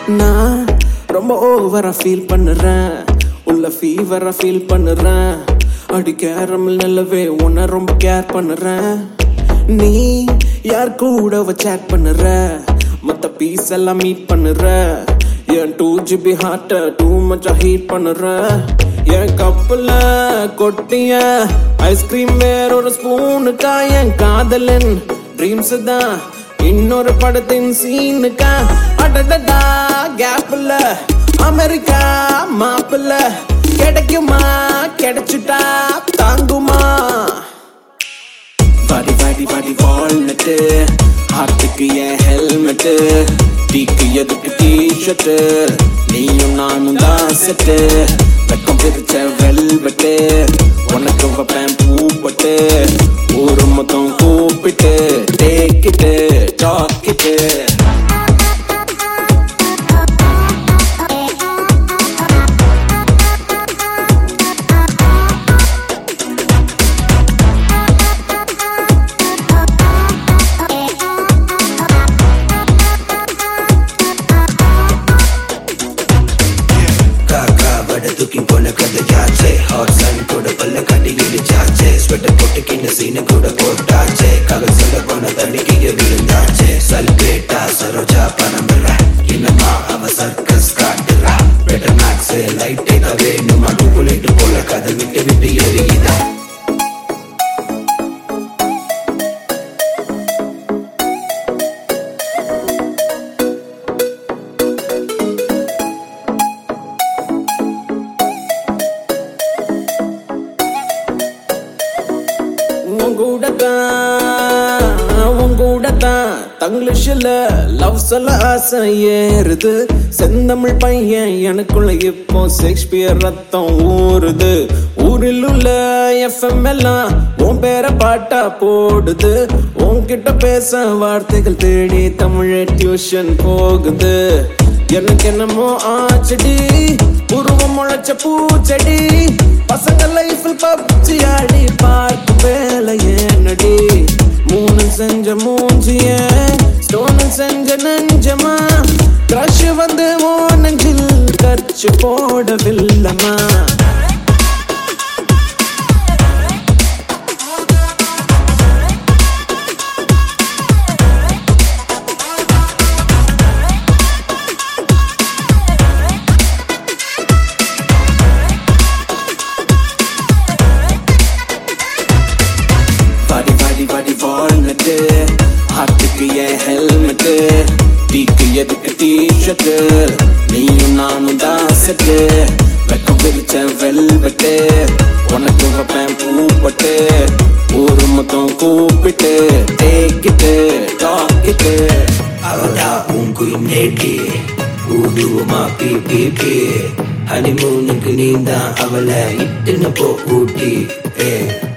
நான் ரொம்ப ஓவரா ஃபீல் பண்ணுறேன் உள்ள ஃபீவரா ஃபீல் பண்ணுறேன் அடி கேரமல் நல்லவே உன்னை ரொம்ப கேர் பண்ணுறேன் நீ யார் கூட சேட் பண்ணுற மத்த பீஸ் எல்லாம் மீட் பண்ணுற என் டூ ஜிபி ஹார்ட்ட டூ மச்சா ஹீட் பண்ணுற என் கப்புல கொட்டிய ஐஸ்கிரீம் வேற ஒரு ஸ்பூனுக்கா என் காதலன் ட்ரீம்ஸ் தான் இன்னொரு படத்தின் சீனுக்கா அடடடா கேப்ல அமெரிக்கா மாப்பிள்ள கிடைக்குமா கிடைச்சுட்டா தாங்குமா வாடி வாடி வாடி வால்நட்டு ஹார்ட்டுக்கு என் ஹெல்மெட்டு டீக்கு எதுக்கு டீஷர்ட்டு நீயும் நானும் தான் செட்டு வெக்கம் பிரிச்ச வெல்வெட்டு உனக்கு வைப்பேன் பூப்பட்டு ஊரு மொத்தம் கூப்பிட்டு டேக்கிட்டு டாக்கிட்டு காக்கா வட தூக்கி போன கதையாச்சே ஹாட் சன் கூட பல்ல கட்டி இடிச்சாச்சே ஸ்வெட்டர் போட்டு கிண்ண சீன கூட போட்டாச்சே ககல் சொல்ல போன தண்ணிக்கு விழுந்தாச்சே சல்பேட்டா சரோஜா பணமில்ல இன்னமா அவ சர்க்கஸ் காட்டுறா பெட்டர் மேக்ஸ் லைட்டே தான் வேணுமா டூப்புலேட்டு போல கதை விட்டு விட்டு எரியுதா உங்கூடத்தான் உங்கூடத்தான் தங்கிலீஷ்ல லவ் சொல்ல ஆசை ஏறுது செந்தமிழ் பையன் எனக்குள்ள இப்போ ஷேக்ஸ்பியர் ரத்தம் ஊறுது ஊரில் உள்ள எஃப்எம் எல்லாம் உன் பேரை பாட்டா போடுது உன்கிட்ட பேச வார்த்தைகள் தேடி தமிழ் டியூஷன் போகுது எனக்கு என்னமோ ஆச்சடி உருவம் முளைச்ச பூச்செடி பசங்க லைஃபில் பப்ஜி ஆடி பார்த்து வேலை ஏனடி மூணு செஞ்ச மூஞ்சிய ஸ்டோனு செஞ்ச நெஞ்சமா கிரஷ் வந்து ஓ நெஞ்சில் கச்சு போடவில்லமா வாடி வாடி வாடி வால்நட்டு ஹார்ட்டுக்கு என் ஹெல்மெட்டு டீக்கு எதுக்கு டீஷர்ட்டு நீயும் நானும் தான் செட்டு வெக்கம் பிரிச்ச வெல்வெட்டு உனக்கு வைப்பேன் பூப்பட்டு ஊரு மொத்தம் கூப்பிட்டு டேக்கிட்டு டாக்கிட்டு அவதா உன் குயின் நேட்டி ஊதுவமா பி பி பி ஹனிமூனுக்கு நீ தான் அவளை இட்டுன்னு போ ஊட்டி ஏ